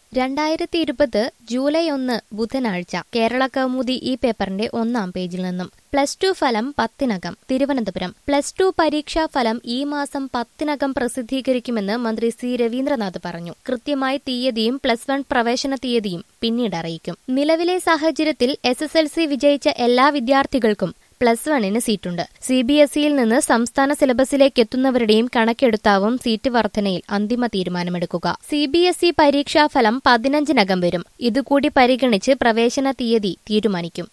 രണ്ടായിരത്തി ഇരുപത് ജൂലൈ ഒന്ന് ബുധനാഴ്ച കേരള കൗമുദി ഈ പേപ്പറിന്റെ ഒന്നാം പേജിൽ നിന്നും പ്ലസ് ടു ഫലം പത്തിനകം തിരുവനന്തപുരം പ്ലസ് ടു പരീക്ഷാ ഫലം ഈ മാസം പത്തിനകം പ്രസിദ്ധീകരിക്കുമെന്ന് മന്ത്രി സി രവീന്ദ്രനാഥ് പറഞ്ഞു കൃത്യമായി തീയതിയും പ്ലസ് വൺ പ്രവേശന തീയതിയും പിന്നീട് അറിയിക്കും നിലവിലെ സാഹചര്യത്തിൽ എസ് എസ് എൽ സി വിജയിച്ച എല്ലാ വിദ്യാർത്ഥികൾക്കും പ്ലസ് വണ്ണിന് സീറ്റുണ്ട് സി ബി എസ് ഇയിൽ നിന്ന് സംസ്ഥാന സിലബസിലേക്ക് എത്തുന്നവരുടെയും കണക്കെടുത്താവും സീറ്റ് വർധനയിൽ അന്തിമ തീരുമാനമെടുക്കുക സി ബി എസ് ഇ പരീക്ഷാഫലം പതിനഞ്ചിനകം വരും ഇതുകൂടി പരിഗണിച്ച് പ്രവേശന തീയതി തീരുമാനിക്കും